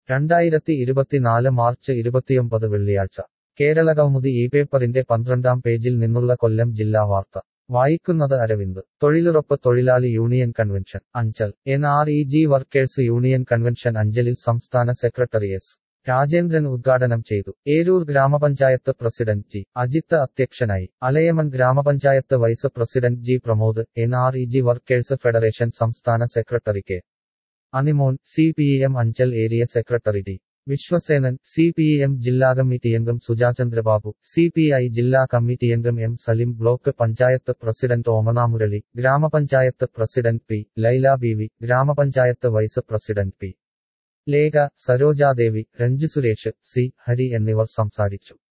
രണ്ടായിരത്തി ഇരുപത്തിനാല് മാർച്ച് ഇരുപത്തിയൊമ്പത് വെള്ളിയാഴ്ച കേരളകൗമുദി ഈ പേപ്പറിന്റെ പന്ത്രണ്ടാം പേജിൽ നിന്നുള്ള കൊല്ലം ജില്ലാ വാർത്ത വായിക്കുന്നത് അരവിന്ദ് തൊഴിലുറപ്പ് തൊഴിലാളി union convention Anchal N R E G workers union convention അഞ്ചലിൽ സംസ്ഥാന സെക്രട്ടറി എസ് രാജേന്ദ്രൻ ഉദ്ഘാടനം ചെയ്തു ഏരൂർ ഗ്രാമപഞ്ചായത്ത് പ്രസിഡന്റ് ജി അജിത്ത് അധ്യക്ഷനായി Alayaman grama panchayat vice president G Pramod N R E G workers federation സംസ്ഥാന secretary K Animon C P M Anchal area secretary T Viswasenan C P M ജില്ലാ committee അംഗം Sujachandrababu C P I ജില്ലാ കമ്മിറ്റി അംഗം M Salim block panchayat president Omana Murali grama panchayat president P Laila B V grama panchayat vice president P Lekha Sarojadevi Ranju Suresh C Hari എന്നിവർ സംസാരിച്ചു